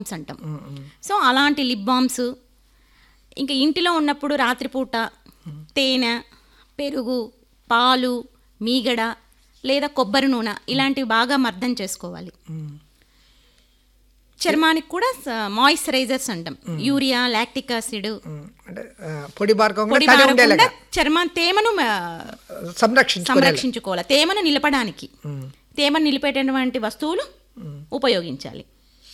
Balms అంటాం so అలాంటి lip balms ఇంకా ఇంటిలో ఉన్నప్పుడు రాత్రిపూట తేనె పెరుగు పాలు మీగడ లేదా కొబ్బరి నూనె ఇలాంటివి బాగా మర్దం చేసుకోవాలి చర్మానికి కూడా మాయిశ్చరైజర్స్ అంటాం యూరియా లాక్టిక్ యాసిడ్ ఉమ్, అంటే ఆ, పొడి బారకుండా పొడి తడి బారకుండా ఉండేలాగా చర్మం తేమను ఆ, సంరక్షించుకునే సంరక్షించుకోవాలి తేమను నిలపడానికి తేమను నిలిపేటటువంటి వస్తువులు ఉపయోగించాలి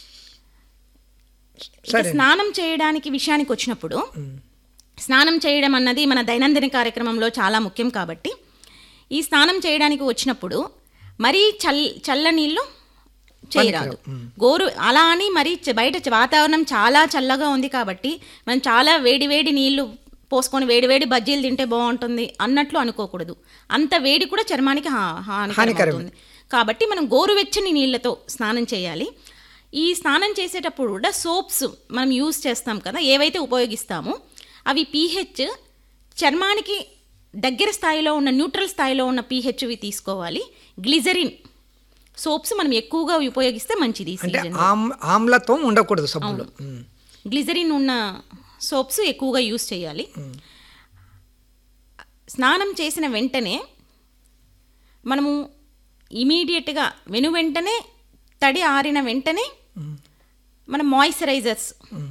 ఇక సరే స్నానం చేయడానికి విషయానికి వచ్చినప్పుడు స్నానం చేయడం అన్నది మన దైనందిన కార్యక్రమంలో చాలా ముఖ్యం కాబట్టి ఈ స్నానం చేయడానికి వచ్చినప్పుడు మరీ చల్ చల్ల నీళ్ళు చేయరాదు గోరు అలా అని మరి చ- బయట చ- వాతావరణం చాలా చల్లగా ఉంది కాబట్టి మనం చాలా వేడి వేడి నీళ్లు పోసుకొని వేడి వేడి బజ్జీలు తింటే బాగుంటుంది అన్నట్లు అనుకోకూడదు అంత వేడి కూడా చర్మానికి హా- హానికరం అవుతుంది కాబట్టి మనం గోరువెచ్చని నీళ్ళతో స్నానం చేయాలి ఈ స్నానం చేసేటప్పుడు కూడా సోప్స్ మనం యూస్ చేస్తాం కదా ఏవైతే ఉపయోగిస్తామో అవి పీహెచ్ చర్మానికి దగ్గర స్థాయిలో ఉన్న న్యూట్రల్ స్థాయిలో ఉన్న పీహెచ్వి తీసుకోవాలి గ్లిజరిన్ సోప్స్ మనం ఎక్కువగా ఉపయోగిస్తే మంచిది ఈ అంటే సీజన్ ఆమ్ ఆమ్లత్వం ఉండకూడదు సబ్బులో ఉమ్. గ్లిజరిన్ ఉన్న సోప్స్ ఎక్కువగా యూస్ చేయాలి స్నానం చేసిన వెంటనే మనము ఇమీడియట్గా వెను వెంటనే తడి ఆరిన వెంటనే మనం మాయిశ్చరైజర్స్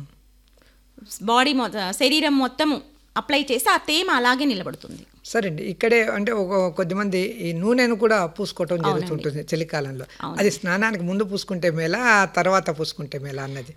బాడీ మొ శరీరం మొత్తము అప్లై చేసి ఆ తేమ అలాగే నిలబడుతుంది సరే అండి ఇక్కడే అంటే ఒక కొద్దిమంది ఈ నూనెను కూడా పూసుకోవటం జరుగుతుంటుంది చలికాలంలో అది స్నానానికి ముందు పూసుకుంటే మేలా తర్వాత పూసుకుంటే మేలా అన్నది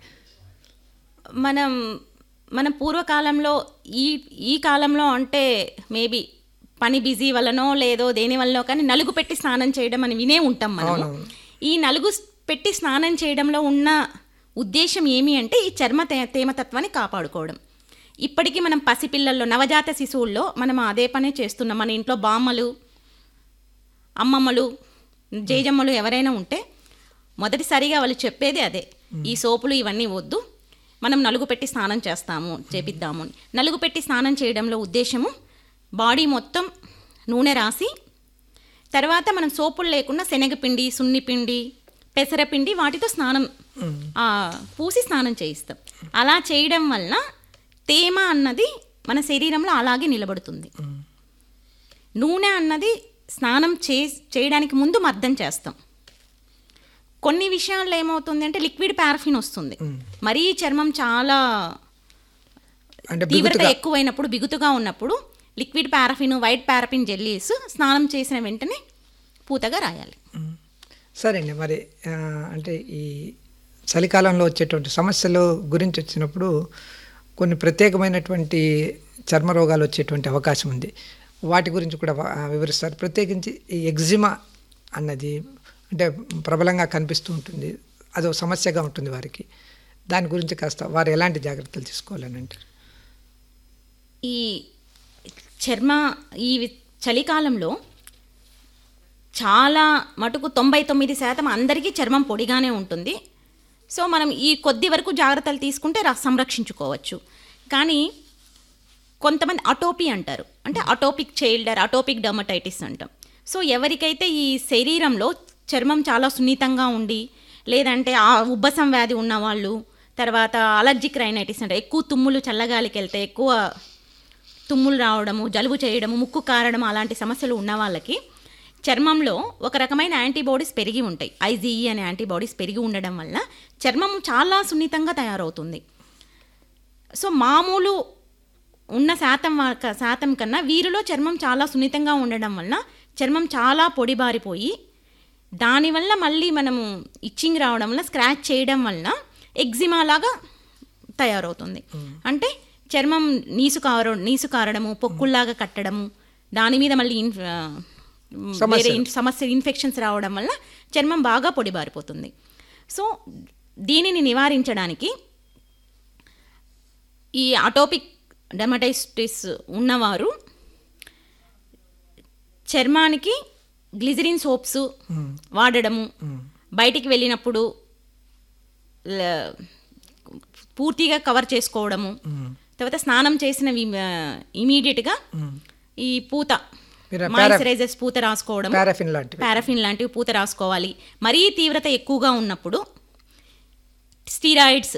మనం మన పూర్వకాలంలో ఈ ఈ కాలంలో అంటే మేబీ పని బిజీ వల్లనో లేదో దేని వల్లనో కానీ నలుగు పెట్టి స్నానం చేయడం అని వినే ఉంటాం మనం ఈ నలుగు స్- పెట్టి స్నానం చేయడంలో ఉన్న ఉద్దేశం ఏమి అంటే ఈ చర్మ తే తేమతత్వాన్ని కాపాడుకోవడం ఇప్పటికీ మనం పసిపిల్లల్లో నవజాత శిశువుల్లో మనం అదే పనే చేస్తున్నాం మన ఇంట్లో బామ్మలు అమ్మమ్మలు జేజమ్మలు ఎవరైనా ఉంటే మొదటిసారిగా వాళ్ళు చెప్పేది అదే ఈ సోపులు ఇవన్నీ వద్దు మనం నలుగు పెట్టి స్నానం చేస్తాము చేపిద్దాము అని. నలుగు పెట్టి స్నానం చేయడంలో ఉద్దేశము బాడీ మొత్తం నూనె రాసి తర్వాత మనం సోపులు లేకుండా శనగపిండి సున్నిపిండి పెసరపిండి వాటితో స్నానం ఆ, పూసి స్నానం చేయిస్తాం అలా చేయడం వలన తేమ అన్నది మన శరీరంలో అలాగే నిలబడుతుంది నూనె అన్నది స్నానం చే చేయడానికి ముందు మర్దం చేస్తాం కొన్ని విషయాల్లో ఏమవుతుంది అంటే లిక్విడ్ పారఫిన్ వస్తుంది మరీ చర్మం చాలా అంటే తీవ్రత ఎక్కువైనప్పుడు బిగుతుగా ఉన్నప్పుడు liquid paraffin white paraffin jellies స్నానం చేసిన వెంటనే పూతగా రాయాలి ఉమ్. సరే అండి మరి ఆ, అంటే ఈ చలికాలంలో వచ్చేటువంటి సమస్యల గురించి వచ్చినప్పుడు కొన్ని ప్రత్యేకమైనటువంటి చర్మ రోగాలు వచ్చేటువంటి అవకాశం ఉంది వాటి గురించి కూడా వ- ఆ, వివరిస్తారు ప్రత్యేకించి ఈ ఎగ్జిమా అన్నది అంటే ప్రబలంగా కనిపిస్తూ ఉంటుంది అదో సమస్యగా ఉంటుంది వారికి దాని గురించి కాస్త వారు ఎలాంటి జాగ్రత్తలు తీసుకోవాలని అంటారు ఈ చర్మ ఈ వి- చలికాలంలో చాలా మటుకు తొంభై తొమ్మిది శాతం అందరికీ చర్మం పొడిగానే ఉంటుంది సో మనం ఈ కొద్ది వరకు జాగ్రత్తలు తీసుకుంటే రా- సంరక్షించుకోవచ్చు కానీ కొంతమంది అటోపీ అంటారు అంటే అటోపిక్ చైల్డర్ అటోపిక్ డర్మటైటిస్ అంటాం సో ఎవరికైతే ఈ శరీరంలో చర్మం చాలా సున్నితంగా ఉండి లేదంటే ఆ ఉబ్బసం వ్యాధి ఉన్నవాళ్ళు తర్వాత అలర్జిక్ రైనైటిస్ అంటే ఎక్కువ తుమ్ములు చల్లగాలికి వెళ్తే ఎక్కువ తుమ్ములు రావడము జలుబు చేయడము ముక్కు కారడం అలాంటి సమస్యలు ఉన్న వాళ్ళకి చర్మంలో ఒక రకమైన యాంటీబాడీస్ పెరిగి ఉంటాయి ఐజీఈ అనే యాంటీబాడీస్ పెరిగి ఉండడం వల్ల చర్మం చాలా సున్నితంగా తయారవుతుంది సో మామూలు ఉన్న శాతం వా- శాతం కన్నా వీరిలో చర్మం చాలా సున్నితంగా ఉండడం వలన చర్మం చాలా పొడిబారిపోయి దానివల్ల మళ్ళీ మనము ఇచ్చింగ్ రావడం వల్ల స్క్రాచ్ చేయడం వలన ఎగ్జిమా లాగా తయారవుతుంది అంటే చర్మం నీసు కార నీసు కారడము పొక్కుల్లాగా కట్టడము దాని మీద మళ్ళీ ఇన్ ఆ, వేరే ఇన్- సమస్య ఇన్ఫెక్షన్స్ రావడం వల్ల చర్మం బాగా పొడిబారిపోతుంది సో దీనిని నివారించడానికి ఈ అటోపిక్ డెమటైటిస్ ఉన్నవారు చర్మానికి గ్లిజరిన్ సోప్స్ వాడడము బయటికి వెళ్ళినప్పుడు ల- పూర్తిగా కవర్ చేసుకోవడము తర్వాత స్నానం చేసిన ఇమీడియట్గా ఈ పూత మీరు మాయిశ్చరైజర్స్ పూత రాసుకోవడం పారాఫిన్ లాంటివి పారాఫిన్ లాంటివి పూత రాసుకోవాలి మరీ తీవ్రత ఎక్కువగా ఉన్నప్పుడు స్టీరాయిడ్స్